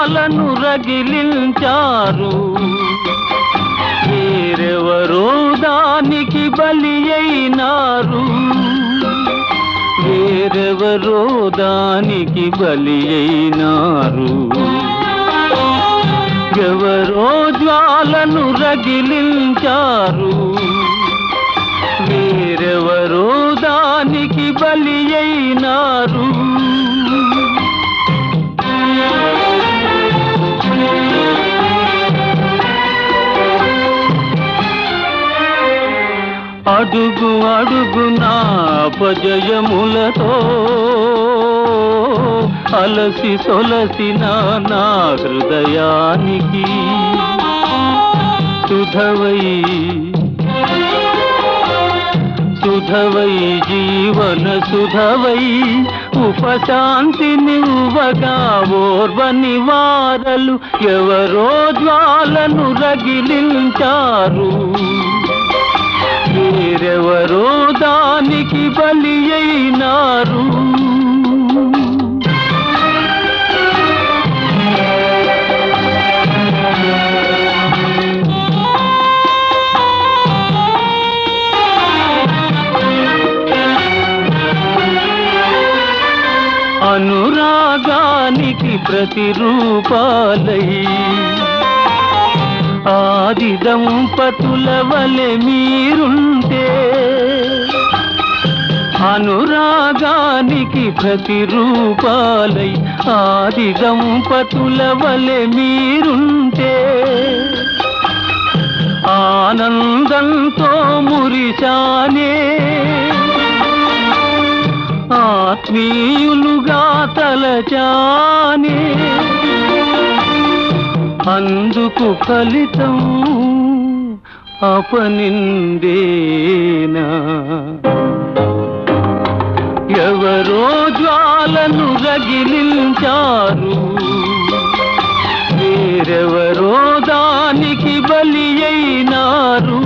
జ్వాలను రగిలించారు వేరెవరో దానికి బలి అయినారు వేరెవరో దానికి బలి అయినారు ఎవరో జ్వాలను రగిలించారు వేరెవరో దానికి బలి అయినారు అడుగు అడుగున అపజయములతో అలసి సొలసిన నా హృదయానికి సుధవై సుధవై జీవన సుధవై ఉపశాంతి నివ్వగా ఓర్వని వారలు ఎవరో జ్వాలను రగిలించారు వేరెవరో దానికి బలి అయినారు అనురాగానికి ప్రతిరూపాలై ఆది దంపతుల వలె మీరుంటే అనురాగానికి ప్రతిరూపాలై ఆది దంపతుల వలె మీరుంటే ఆనందంతో మురిశానే ఆత్మీయులుగా తలచానే అందుకు ఫలితం అపనిందేనా ఎవరో జ్వాలను రగిలించారు వేరెవరో దానికి బలి అయినారు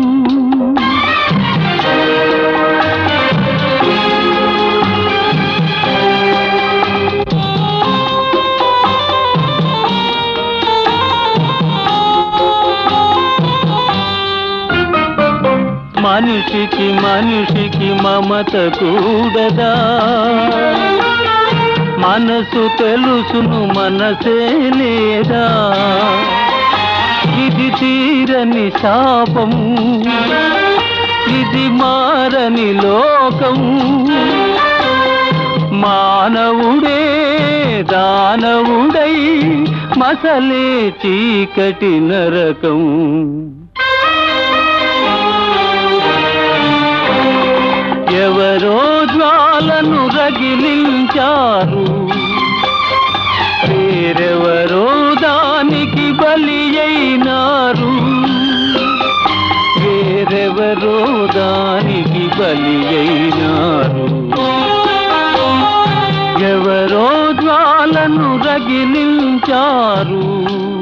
మనిషికి మనిషికి మమత కూడదా మనసు తెలుసును మనసే లేదా ఇది తీరని శాపం ఇది మారని లోకం మానవుడే దానవుడై మసలే చీకటి నరకం ఎవరో జ్వాలను రగిలించారు వేరెవరో దానికి బలి అయినారు వేరెవరో దానికి బలి అయినారు ఎవరో జ్వాలను రగిలించారు